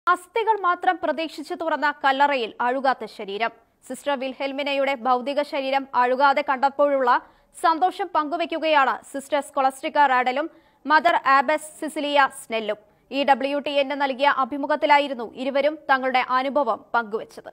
അസ്ഥികൾ മാത്രം പ്രതീക്ഷിച്ചു തുറന്ന കല്ലറയിൽ അഴുകാത്ത ശരീരം സിസ്റ്റർ വിൽഹെൽമിനയുടെ ഭൗതിക ശരീരം അഴുകാതെ കണ്ടപ്പോഴുള്ള സന്തോഷം പങ്കുവയ്ക്കുകയാണ് സിസ്റ്റർ സ്കൊളസ്റ്റിക്ക റാഡലും മദർ ആബസ് സിസിലിയ സ്നെല്ലും ഇ ഡബ്ല്യു ടി എന്ന് നൽകിയ അഭിമുഖത്തിലായിരുന്നു ഇരുവരും തങ്ങളുടെ അനുഭവം പങ്കുവച്ചത്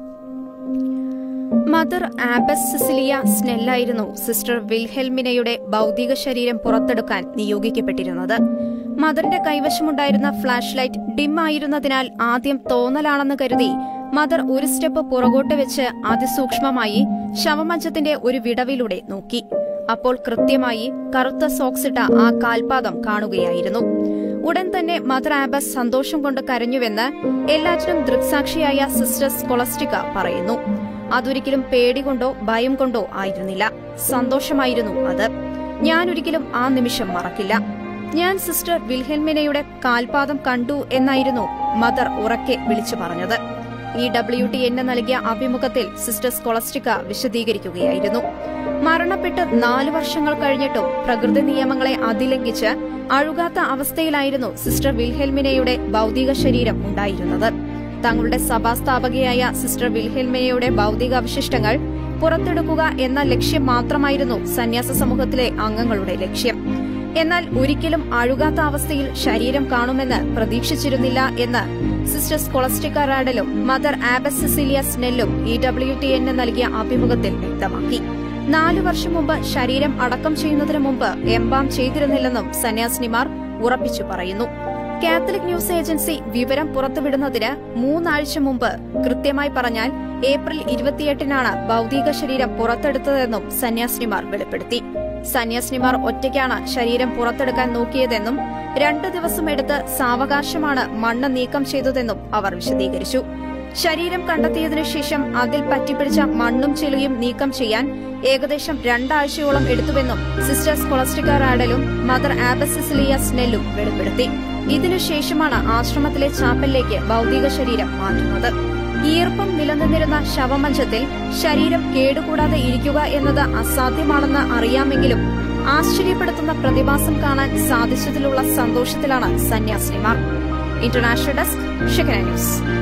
മദർ ആബസ് സിസിലിയ സ്നെല്ലായിരുന്നു സിസ്റ്റർ വിൽഹെൽമിനയുടെ ഭൗതിക ശരീരം പുറത്തെടുക്കാൻ നിയോഗിക്കപ്പെട്ടിരുന്നത് മദറിന്റെ കൈവശമുണ്ടായിരുന്ന ഫ്ലാഷ് ലൈറ്റ് ഡിം ആയിരുന്നതിനാൽ ആദ്യം തോന്നലാണെന്ന് കരുതി മദർ ഒരു സ്റ്റെപ്പ് പുറകോട്ട് വെച്ച് അതിസൂക്ഷ്മമായി ശവമഞ്ചത്തിന്റെ ഒരു വിടവിലൂടെ നോക്കി അപ്പോൾ കൃത്യമായി കറുത്ത സോക്സിട്ട ആ കാൽപാദം കാണുകയായിരുന്നു ഉടൻ തന്നെ മദർ ആബസ് സന്തോഷം കൊണ്ട് കരഞ്ഞുവെന്ന് എല്ലാറ്റിനും ദൃക്സാക്ഷിയായ സിസ്റ്റർ സ്കൊളസ്റ്റിക്ക പറയുന്നു അതൊരിക്കലും പേടി കൊണ്ടോ ഭയം കൊണ്ടോ ആയിരുന്നില്ല സന്തോഷമായിരുന്നു അത് ഞാൻ ഒരിക്കലും ആ നിമിഷം മറക്കില്ല ഞാൻ സിസ്റ്റർ വിൽഹെൽമിനയുടെ കാൽപാദം കണ്ടു എന്നായിരുന്നു മദർ ഉറക്കെ വിളിച്ചു പറഞ്ഞത് ഈ ഡബ്ല്യു ടി എന്നെ നൽകിയ അഭിമുഖത്തിൽ സിസ്റ്റർ സ്കൊളസ്റ്റിക്ക വിശദീകരിക്കുകയായിരുന്നു മരണപ്പെട്ട് നാലു വർഷങ്ങൾ കഴിഞ്ഞിട്ടും പ്രകൃതി നിയമങ്ങളെ അതിലംഘിച്ച് അഴുകാത്ത അവസ്ഥയിലായിരുന്നു സിസ്റ്റർ വിൽഹെൽമിനയുടെ ഭൗതിക ശരീരം ഉണ്ടായിരുന്നത് തങ്ങളുടെ സഭാസ്ഥാപകയായ സിസ്റ്റർ വിൽഹെൽമിനയുടെ ഭൗതിക അവശിഷ്ടങ്ങൾ പുറത്തെടുക്കുക എന്ന ലക്ഷ്യം മാത്രമായിരുന്നു സന്യാസ സമൂഹത്തിലെ അംഗങ്ങളുടെ ലക്ഷ്യം എന്നാൽ ഒരിക്കലും അഴുകാത്ത അവസ്ഥയിൽ ശരീരം കാണുമെന്ന് പ്രതീക്ഷിച്ചിരുന്നില്ല എന്ന് സിസ്റ്റർ സ്കൊളസ്റ്റിക്ക റാഡലും മദർ ആബസ് സിസിലിയ സ്നെല്ലും ഇ ഡബ്ല്യു ടി എന്ന് നൽകിയ അഭിമുഖത്തിൽ വ്യക്തമാക്കി നാലു വർഷം മുമ്പ് ശരീരം അടക്കം ചെയ്യുന്നതിന് മുമ്പ് എംബാം ചെയ്തിരുന്നില്ലെന്നും സന്യാസിനിമാർ ഉറപ്പിച്ചു പറയുന്നു കാത്തലിക് ന്യൂസ് ഏജൻസി വിവരം പുറത്തുവിടുന്നതിന് മൂന്നാഴ്ച മുമ്പ് കൃത്യമായി പറഞ്ഞാൽ ഏപ്രിൽ ഇരുപത്തിയെട്ടിനാണ് ഭൗതിക ശരീരം പുറത്തെടുത്തതെന്നും സന്യാസിനിമാർ വെളിപ്പെടുത്തി സന്യാസിനിമാർ ഒറ്റയ്ക്കാണ് ശരീരം പുറത്തെടുക്കാൻ നോക്കിയതെന്നും രണ്ടു ദിവസം എടുത്ത് സാവകാശമാണ് മണ്ണ് നീക്കം ചെയ്തതെന്നും അവർ വിശദീകരിച്ചു ശരീരം കണ്ടെത്തിയതിനു ശേഷം അതിൽ പറ്റിപ്പിടിച്ച മണ്ണും ചെളിയും നീക്കം ചെയ്യാൻ ഏകദേശം രണ്ടാഴ്ചയോളം എടുത്തുവെന്നും സിസ്റ്റർ സ്കൊളസ്റ്റിക്ക റാഡലും മദർ ആബസിസിലിയ സ്നെല്ലും വെളിപ്പെടുത്തി ഇതിനുശേഷമാണ് ആശ്രമത്തിലെ ചാപ്പലിലേക്ക് ഭൗതിക ശരീരം മാറ്റുന്നത് ഈർപ്പം നിലനിന്നിരുന്ന ശവമഞ്ചത്തിൽ ശരീരം കേടുകൂടാതെ ഇരിക്കുക എന്നത് അസാധ്യമാണെന്ന് അറിയാമെങ്കിലും ആശ്ചര്യപ്പെടുത്തുന്ന പ്രതിഭാസം കാണാൻ സാധിച്ചതിലുള്ള സന്തോഷത്തിലാണ് സന്യാസിനിമാർ ഇന്റർനാഷണൽ ഡെസ്ക് ഷിക്കന ന്യൂസ്